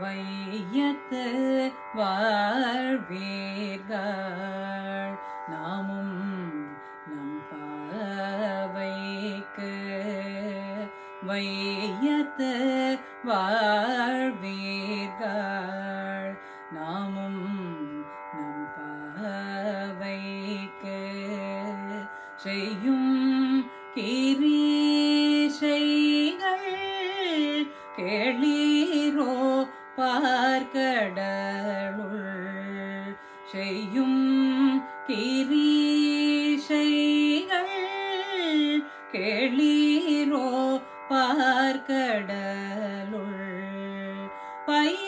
வையத்து வாழ்வீர்கள் நாமும் நம் பாவைக்கு வையத்து வாழ்வீர்கள் நாமும் நம் பாவைக்கு செய்யும் கிரீசைகள் கேளீரோ பார்க்கடலுள் செய்யும் கிரீசைகள் கேளீரோ பார்க்கடலுள் பைய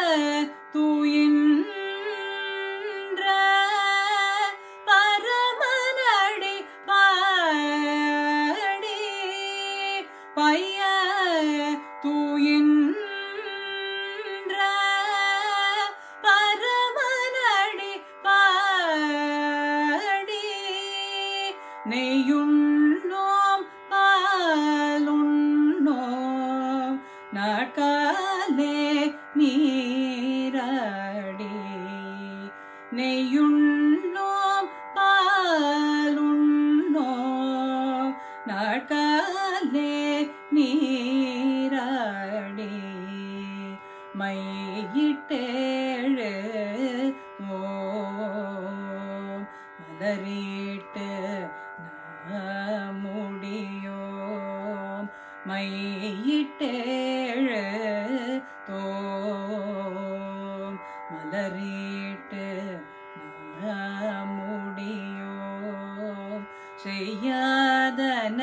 தூயின்ற பரமனடி பாடி பைய தூயின்ற பரமனடி பாடி நெய்யுண்ணோம் பாலுண்ணோம் நாட்காலே நீராடி நெய்யுண்ணோம் பாலுண்ணோம் நாட்காலே நீராடி மையிட்டேழு ஓம் மலரிட்டு முடியோம் மையிட்டேழு தோம் மலரிட்டு முடியோம் செய்யாதன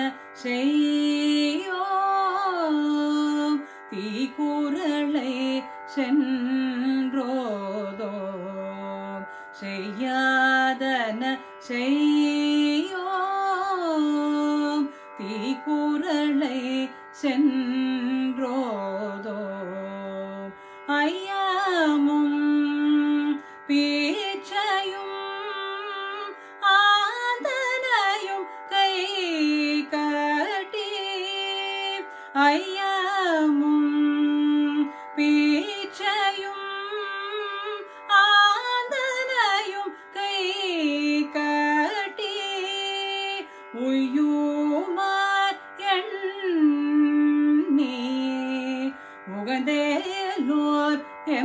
செய்யோம் தீக்குறளை சென்றோதோம் செய்யாதன செய்யோம் தீக்குறளை சென்றோதோம் ஐயமும் பீச்சையும் ஆதனையும் கை கட்டி ஐயமும் பீச்சையும் ஆதனையும் கை கட்டி உய்யுமார் எண்ணி உகந்தேலோர்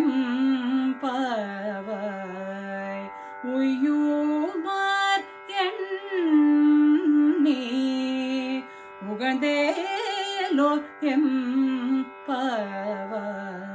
எம்பவாய் உய்யுமார் எண்ணி உகந்தேலோர் எம்பவாய்